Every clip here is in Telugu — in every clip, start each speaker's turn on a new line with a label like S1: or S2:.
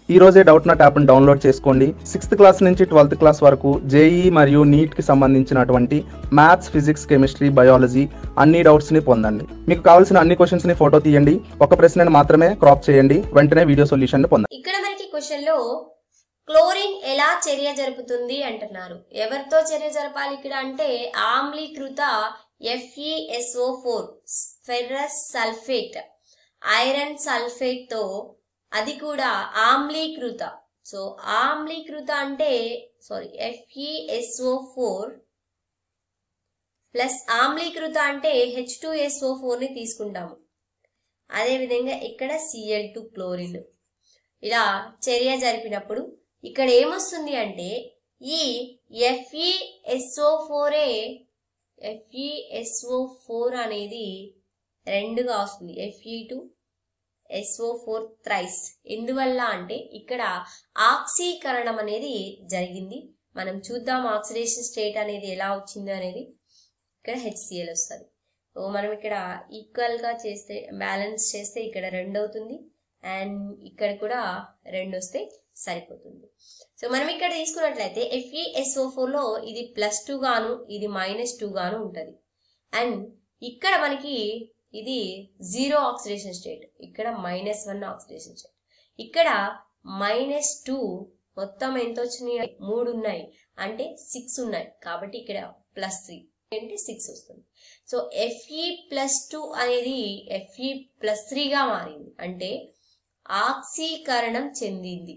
S1: ఈ రోజే డౌట్ నాట్ యాప్ని డౌన్లోడ్ చేసుకోండి సిక్స్త్ క్లాస్ నుంచి ట్వెల్త్ క్లాస్ వరకు జేఈ మరియు నీట్కి సంబంధించినటువంటి మ్యాథ్స్ ఫిజిక్స్ కెమిస్ట్రీ బయాలజీ అన్ని డౌట్స్ని పొందండి మీకు కావాల్సిన అన్ని క్వశ్చన్స్ని ఫోటో తీయండి ఒక ప్రశ్నను మాత్రమే క్రాప్ చేయండి వెంటనే వీడియో సొల్యూషన్ పొందండి
S2: ఇక్కడ మనకి క్వశ్చన్ లో క్లోరిన్ ఎలా చర్య జరుపుతుంది అంటున్నారు ఎవరితో చర్య జరపాలి ఇక్కడ అంటే ఆమ్లీకృత FESO four ferrous sulphate iron sulphate తో అది కూడా ఆమ్లీకృత సో ఆమ్లీకృత అంటే సారీ ఎఫ్ఈఎస్ఓ ఫోర్ ప్లస్ ఆమ్లీకృత అంటే హెచ్ టూ ఎస్ఓ ఫోర్ ని తీసుకుంటాము అదేవిధంగా ఇక్కడ సిఎల్ టూ క్లోరిన్ ఇలా చర్య జరిపినప్పుడు ఇక్కడ ఏమొస్తుంది అంటే ఈ ఎఫ్ఈఎస్ఓ ఫోరే ఎఫ్ఈఎస్ఓ ఫోర్ అనేది రెండుగా వస్తుంది FE two SO four thrice ఎందువల్ల అంటే ఇక్కడ ఆక్సీకరణం అనేది జరిగింది మనం చూద్దాం ఆక్సిడేషన్ స్టేట్ అనేది ఎలా వచ్చింది అనేది ఇక్కడ హెచ్సిఎల్ వస్తుంది సో మనం ఇక్కడ ఈక్వల్ గా చేస్తే బ్యాలెన్స్ చేస్తే ఇక్కడ రెండు అవుతుంది అండ్ ఇక్కడ కూడా రెండు వస్తే సరిపోతుంది సో మనం ఇక్కడ తీసుకున్నట్లయితే ఎఫ్ఈఎస్ఓ లో ఇది ప్లస్ టూ గాను ఇది మైనస్ టూ గాను ఉంటుంది అండ్ ఇక్కడ మనకి ఇది జీరో ఆక్సిడేషన్ స్టేట్ ఇక్కడ మైనస్ వన్ ఆక్సిడేషన్ స్టేట్ ఇక్కడ మైనస్ టూ మొత్తం ఎంత వచ్చినాయి మూడు ఉన్నాయి అంటే సిక్స్ ఉన్నాయి కాబట్టి ఇక్కడ ప్లస్ త్రీ అంటే సిక్స్ వస్తుంది సో ఎఫ్ఈ ప్లస్ టూ అనేది ఎఫ్ఈ ప్లస్ త్రీగా మారింది అంటే ఆక్సీకరణం చెందింది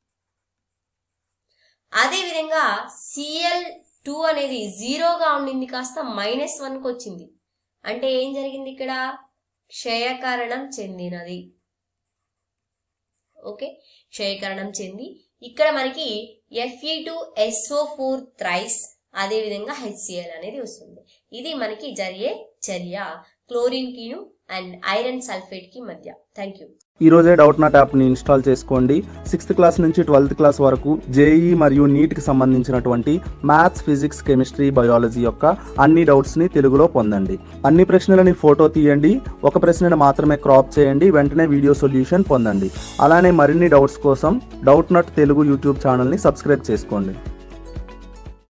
S2: అదేవిధంగా సిఎల్ టూ అనేది జీరోగా ఉండింది కాస్త మైనస్ వన్కి వచ్చింది అంటే ఏం జరిగింది ఇక్కడ క్షయకరణం చెందినది ఓకే క్షయకరణం చెంది ఇక్కడ మనకి FE two SO four thrice అదేవిధంగా హెచ్సిఎల్ అనేది వస్తుంది ఇది మనకి జరిగే చర్య క్లోరిన్ కిను అండ్ ఐరన్ సల్ఫేట్ కి మధ్య థ్యాంక్ యూ
S1: ఈ రోజే డౌట్ నాట్ యాప్ని ఇన్స్టాల్ చేసుకోండి సిక్స్త్ క్లాస్ నుంచి ట్వెల్త్ క్లాస్ వరకు జేఈ మరియు నీట్కి సంబంధించినటువంటి మ్యాథ్స్ ఫిజిక్స్ కెమిస్ట్రీ బయాలజీ యొక్క అన్ని డౌట్స్ని తెలుగులో పొందండి అన్ని ప్రశ్నలని ఫోటో తీయండి ఒక ప్రశ్నను మాత్రమే క్రాప్ చేయండి వెంటనే వీడియో సొల్యూషన్ పొందండి అలానే మరిన్ని డౌట్స్ కోసం డౌట్ నాట్ తెలుగు యూట్యూబ్ ఛానల్ని సబ్స్క్రైబ్ చేసుకోండి